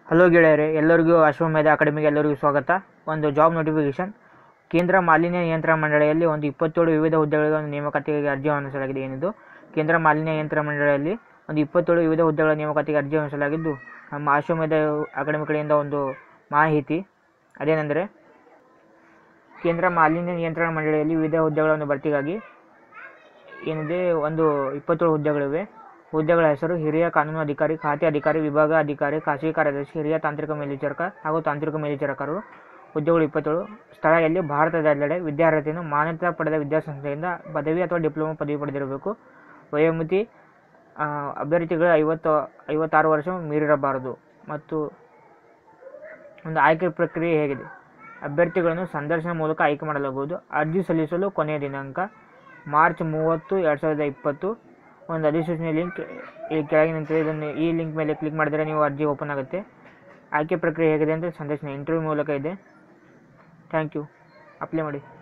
hello ಗೆಳೆಯರೆ ಎಲ್ಲರಿಗೂ ಅಶ್ವಮೇಧ ಅಕಾಡೆಮಿಗೆ ಎಲ್ಲರಿಗೂ ಸ್ವಾಗತ ಒಂದು ಜಾಬ್ ನೋಟಿಫಿಕೇಶನ್ ಕೇಂದ್ರ ಮಾಲಿನ್ಯ ನಿಯಂತ್ರಣ ಮಂಡಳಿಯಲ್ಲಿ ಒಂದು ಇಪ್ಪತ್ತೇಳು ವಿವಿಧ ಹುದ್ದೆಗಳಿಗೆ ಒಂದು ನೇಮಕಾತಿಗೆ ಅರ್ಜಿ ಆಹ್ವಾನಿಸಲಾಗಿದೆ ಏನಿದು ಕೇಂದ್ರ ಮಾಲಿನ್ಯ ನಿಯಂತ್ರಣ ಮಂಡಳಿಯಲ್ಲಿ ಒಂದು ಇಪ್ಪತ್ತೇಳು ವಿವಿಧ ಹುದ್ದೆಗಳ ನೇಮಕಾತಿಗೆ ಅರ್ಜಿ ಆಹ್ವಾನಿಸಲಾಗಿದ್ದು ನಮ್ಮ ಅಶ್ವಮೇಧ ಅಕಾಡೆಮಿ ಕಡೆಯಿಂದ ಒಂದು ಮಾಹಿತಿ ಅದೇನೆಂದರೆ ಕೇಂದ್ರ ಮಾಲಿನ್ಯ ನಿಯಂತ್ರಣ ಮಂಡಳಿಯಲ್ಲಿ ವಿವಿಧ ಹುದ್ದೆಗಳ ಒಂದು ಭರ್ತಿಗಾಗಿ ಏನಿದೆ ಒಂದು ಇಪ್ಪತ್ತೇಳು ಹುದ್ದೆಗಳಿವೆ ಹುದ್ದೆಗಳ ಹೆಸರು ಹಿರಿಯ ಕಾನೂನು ಅಧಿಕಾರಿ ಖಾತೆ ಅಧಿಕಾರಿ ವಿಭಾಗ ಅಧಿಕಾರಿ ಖಾಸಗಿ ಕಾರ್ಯದರ್ಶಿ ಹಿರಿಯ ತಾಂತ್ರಿಕ ಮೇಲ್ವಿಚಾರಕ ಹಾಗೂ ತಾಂತ್ರಿಕ ಮೇಲ್ವಿಚಾರಕರು ಹುದ್ದೆಗಳು ಇಪ್ಪತ್ತೇಳು ಸ್ಥಳ ಎಲ್ಲಿ ಭಾರತದೆಲ್ಲೆಡೆ ವಿದ್ಯಾರ್ಥಿಯನ್ನು ಮಾನ್ಯತೆ ಪಡೆದ ವಿದ್ಯಾಸಂಸ್ಥೆಯಿಂದ ಪದವಿ ಅಥವಾ ಡಿಪ್ಲೊಮಾ ಪದವಿ ಪಡೆದಿರಬೇಕು ವಯೋಮಿತಿ ಆ, ಅಭ್ಯರ್ಥಿಗಳು ಐವತ್ತು ಐವತ್ತಾರು ವರ್ಷ ಮೀರಿರಬಾರದು ಮತ್ತು ಒಂದು ಆಯ್ಕೆ ಪ್ರಕ್ರಿಯೆ ಹೇಗಿದೆ ಅಭ್ಯರ್ಥಿಗಳನ್ನು ಸಂದರ್ಶನ ಮೂಲಕ ಆಯ್ಕೆ ಮಾಡಲಾಗುವುದು ಅರ್ಜಿ ಸಲ್ಲಿಸಲು ಕೊನೆಯ ದಿನಾಂಕ ಮಾರ್ಚ್ ಮೂವತ್ತು ಎರಡು ಸಾವಿರದ ಇಪ್ಪತ್ತು ಒಂದು ಅಧಿಸೂಚನೆ ಲಿಂಕ್ ಈ ಕೆಳಗಿನಂತೆ ಇದನ್ನು ಈ ಲಿಂಕ್ ಮೇಲೆ ಕ್ಲಿಕ್ ಮಾಡಿದರೆ ನೀವು ಅರ್ಜಿ ಓಪನ್ ಆಗುತ್ತೆ ಆಯ್ಕೆ ಪ್ರಕ್ರಿಯೆ ಹೇಗಿದೆ ಅಂತ ಸಂದರ್ಶನ ಇಂಟರ್ವ್ಯೂ ಮೂಲಕ ಇದೆ ಥ್ಯಾಂಕ್ ಯು ಅಪ್ಲೈ ಮಾಡಿ